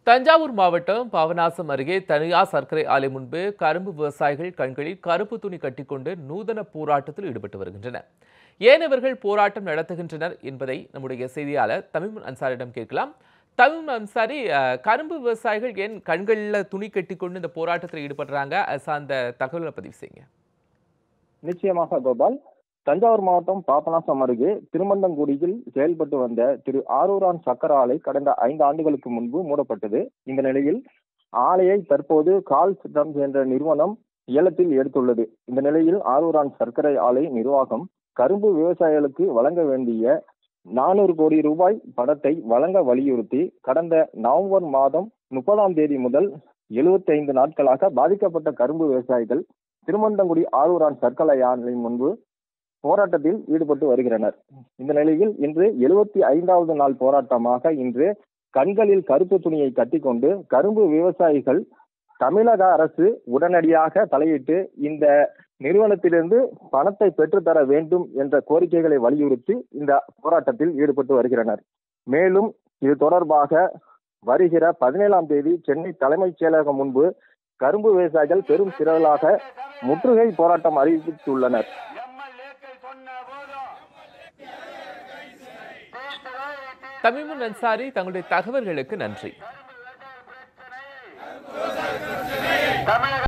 தஞ்சாவூர் மாவட்டம் பாபநாசம் அருகே தனியார் சர்க்கரை ஆலை முன்பு கரும்பு விவசாயிகள் கண்களில் கருப்பு துணி கட்டிக்கொண்டு நூதன போராட்டத்தில் ஈடுபட்டு வருகின்றனர் ஏன் இவர்கள் போராட்டம் நடத்துகின்றனர் என்பதை நம்முடைய செய்தியாளர் தமிம் அன்சாரிடம் கேட்கலாம் தமிம் அன்சாரி அஹ், கரும்பு விவசாயிகள் ஏன் கண்களில் துணி கட்டிக்கொண்டு இந்த போராட்டத்தில் ஈடுபடுறாங்க அது சார்ந்த தகவலை பதிவு செய்யுங்க நிச்சயமாக கோபால் தஞ்சாவூர் மாவட்டம் பாபநாசம் அருகே திருமண்டங்குடியில் செயல்பட்டு வந்த திரு ஆரூரான் சக்கர ஆலை கடந்த ஐந்து ஆண்டுகளுக்கு முன்பு மூடப்பட்டது இந்த நிலையில் ஆலையை தற்போது கால் சிட்டம் என்ற நிறுவனம் ஏலத்தில் எடுத்துள்ளது இந்த நிலையில் ஆரூரான் சர்க்கரை ஆலை நிர்வாகம் கரும்பு விவசாயிகளுக்கு வழங்க வேண்டிய நானூறு கோடி ரூபாய் பணத்தை வழங்க வலியுறுத்தி கடந்த நவம்பர் மாதம் முப்பதாம் தேதி முதல் 75 நாட்களாக பாதிக்கப்பட்ட கரும்பு விவசாயிகள் திருமண்டங்குடி ஆரூரான் சர்க்கரை ஆலை முன்பு போராட்டத்தில் ஈடுபட்டு வருகின்றனர் இந்த நிலையில் இன்று எழுபத்தி ஐந்தாவது நாள் போராட்டமாக இன்று கண்களில் கருப்பு துணியை கட்டிக்கொண்டு கரும்பு விவசாயிகள் தமிழக அரசு உடனடியாக தலையிட்டு இந்த நிறுவனத்திலிருந்து பணத்தை பெற்றுத்தர வேண்டும் என்ற கோரிக்கைகளை வலியுறுத்தி இந்த போராட்டத்தில் ஈடுபட்டு வருகின்றனர் மேலும் இது தொடர்பாக வருகிற பதினேழாம் தேதி சென்னை தலைமைச் செயலகம் முன்பு கரும்பு விவசாயிகள் பெரும் திரளாக முற்றுகை போராட்டம் அறிவித்துள்ளனர் தமிமுன் அன்சாரி தங்களுடைய தகவல்களுக்கு நன்றி தமிழக